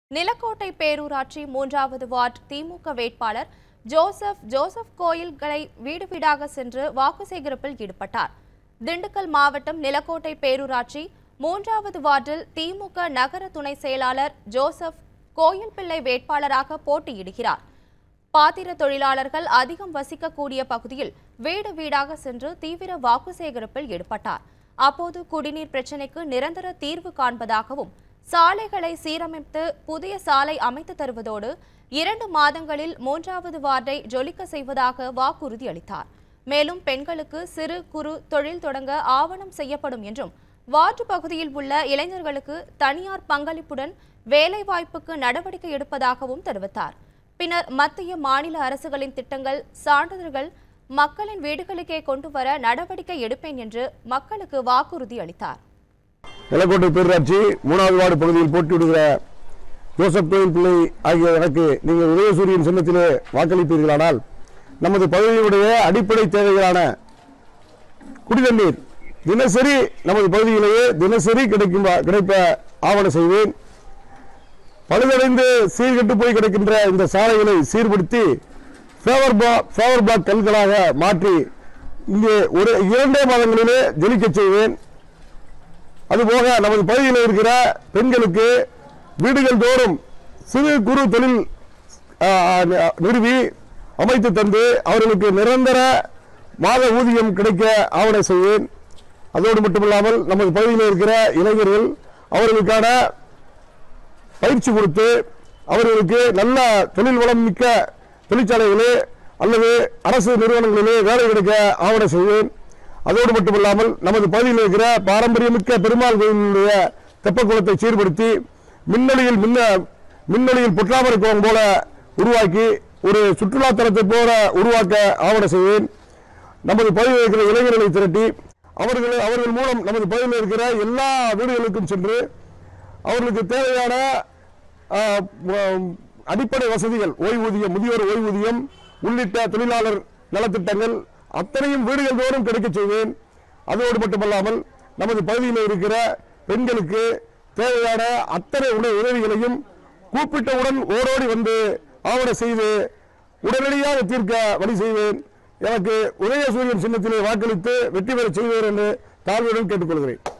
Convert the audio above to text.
நிலக்கோட்டை பேரூராட்சி மூன்றாவது வார்டு திமுக வேட்பாளர் ஜோசப் ஜோசப் கோயில்களை வீடு வீடாக சென்று வாக்கு சேகரிப்பில் ஈடுபட்டார் திண்டுக்கல் மாவட்டம் நிலக்கோட்டை பேரூராட்சி மூன்றாவது வார்டில் திமுக நகர துணை செயலாளர் ஜோசப் கோயில் பிள்ளை வேட்பாளராக போட்டியிடுகிறார் பாத்திர தொழிலாளர்கள் அதிகம் வசிக்கக்கூடிய பகுதியில் வீடு வீடாக சென்று தீவிர வாக்கு சேகரிப்பில் ஈடுபட்டார் அப்போது குடிநீர் பிரச்சினைக்கு நிரந்தர தீர்வு காண்பதாகவும் சாலைகளை சீரமைத்து புதிய சாலை அமைத்து தருவதோடு இரண்டு மாதங்களில் மூன்றாவது வார்டை ஜொலிக்க செய்வதாக வாக்குறுதி அளித்தார் மேலும் பெண்களுக்கு சிறு குறு தொழில் தொடங்க ஆவணம் செய்யப்படும் என்றும் வார்டு பகுதியில் உள்ள இளைஞர்களுக்கு தனியார் பங்களிப்புடன் வேலைவாய்ப்புக்கு நடவடிக்கை எடுப்பதாகவும் தெரிவித்தார் பின்னர் மத்திய மாநில அரசுகளின் திட்டங்கள் சான்றிதழ்கள் மக்களின் வீடுகளுக்கே கொண்டு வர நடவடிக்கை எடுப்பேன் என்று மக்களுக்கு வாக்குறுதி அளித்தார் நிலக்கோட்டை பேரூராட்சி மூணாவது வார்டு பகுதியில் போட்டியிடுகிற ஜோசப் கோயில் பிள்ளை ஆகிய எனக்கு நீங்கள் உதயசூரியன் சின்னத்திலே வாக்களிப்பீர்களானால் நமது பகுதியினுடைய அடிப்படை தேவைகளான குடிதண்ணீர் தினசரி நமது பகுதியிலேயே தினசரி கிடைக்கும் கிடைப்ப ஆவண செய்வேன் பழுதடைந்து சீர்கெட்டு போய் கிடக்கின்ற இந்த சாலைகளை சீர்படுத்தி ஃபேவர் பிளாக் ஃபேவர் பிளாக் கல்களாக மாற்றி இங்கே ஒரு இரண்டே மாதங்களிலே ஜொலிக்கச் செய்வேன் அதுபோக நமது பகுதியில் இருக்கிற பெண்களுக்கு வீடுகள் தோறும் சிறு குறு தொழில் ஆ, ஆ, நிறுவி அமைத்து தந்து அவர்களுக்கு நிரந்தர மாத ஊதியம் கிடைக்க ஆவணை செய்வேன் அதோடு மட்டுமில்லாமல் நமது பகுதியில் இருக்கிற இளைஞர்கள் அவர்களுக்கான பயிற்சி கொடுத்து அவர்களுக்கு நல்ல தொழில் வளம் மிக்க தொழிற்சாலைகளே அல்லது அரசு நிறுவனங்களிலே வேலை கிடைக்க ஆவண செய்வேன் அதோடு மட்டுமல்லாமல் நமது பகுதியில் இருக்கிற பாரம்பரியமிக்க பெருமாள் கோயிலுடைய தெப்பக்குளத்தை சீர்படுத்தி மின்னொலியில் மின்ன மின்னொலியில் பொற்றாமரை குளம் போல உருவாக்கி ஒரு சுற்றுலா தலத்தை போல உருவாக்க ஆவண செய்வேன் நமது பகுதியில் இருக்கிற இளைஞர்களை திரட்டி அவர்கள் அவர்கள் மூலம் நமது பகுதியில் இருக்கிற எல்லா வீடுகளுக்கும் சென்று அவர்களுக்கு தேவையான ஆ, உம், அடிப்படை வசதிகள் ஓய்வூதியம் முதியோர் ஓய்வூதியம் உள்ளிட்ட தொழிலாளர் நலத்திட்டங்கள் அத்தனையும் வீடுகள் தோறும் கிடைக்கச் செய்வேன் அதோடு மட்டுமல்லாமல் நமது பகுதியில் இருக்கிற பெண்களுக்கு தேவையான அத்தனை உண உதவிகளையும் கூப்பிட்டவுடன் ஓடோடி வந்து ஆவண செய்து உடனடியாக தீர்க்க வழி செய்வேன் எனக்கு உதயசூரியன் சின்னத்திலே வாக்களித்து வெற்றி பெறச் செய்வேன் என்று தாழ்வுடன் கேட்டுக்கொள்கிறேன்